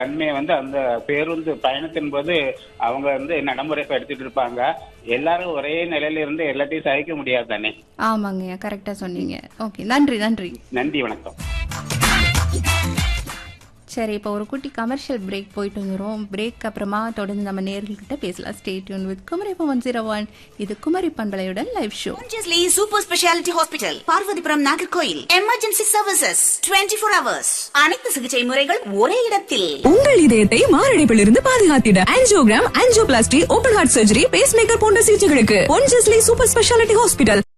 தன்மையை வந்து அந்த பேருந்து பயணத்தின் போது அவங்க வந்து நடைமுறைப்படுத்திட்டு இருப்பாங்க எல்லாரும் ஒரே நிலையில இருந்து எல்லாத்தையும் சகிக்க முடியாது தானே ஆமாங்கய்யா கரெக்டா சொன்னீங்க ஓகே நன்றி நன்றி நன்றி வணக்கம் சரி இப்போ ஒரு குட்டி கமர்ஷியல் பிரேக் போயிட்டு வந்துடும் பிரேக் அப்புறமா தொடர்ந்து நம்ம நேர்கள்கிட்ட பேசலாம் stay tuned with Kumari one zero one இது குமரி பண்பலையுடன் live show Consciously super speciality hospital Parvathipuram Nagercoil emergency services 24 four hours அனைத்து சிகிச்சை முறைகள் ஒரே இடத்தில் உங்கள் இதயத்தை மாரடைப்பிலிருந்து பாதுகாத்திட angiogram angioplasty open heart surgery pacemaker போன்ற சிகிச்சைகளுக்கு ஒன்ஜஸ்லி சூப்பர் ஸ்பெஷாலிட்டி ஹாஸ்பிட்டல்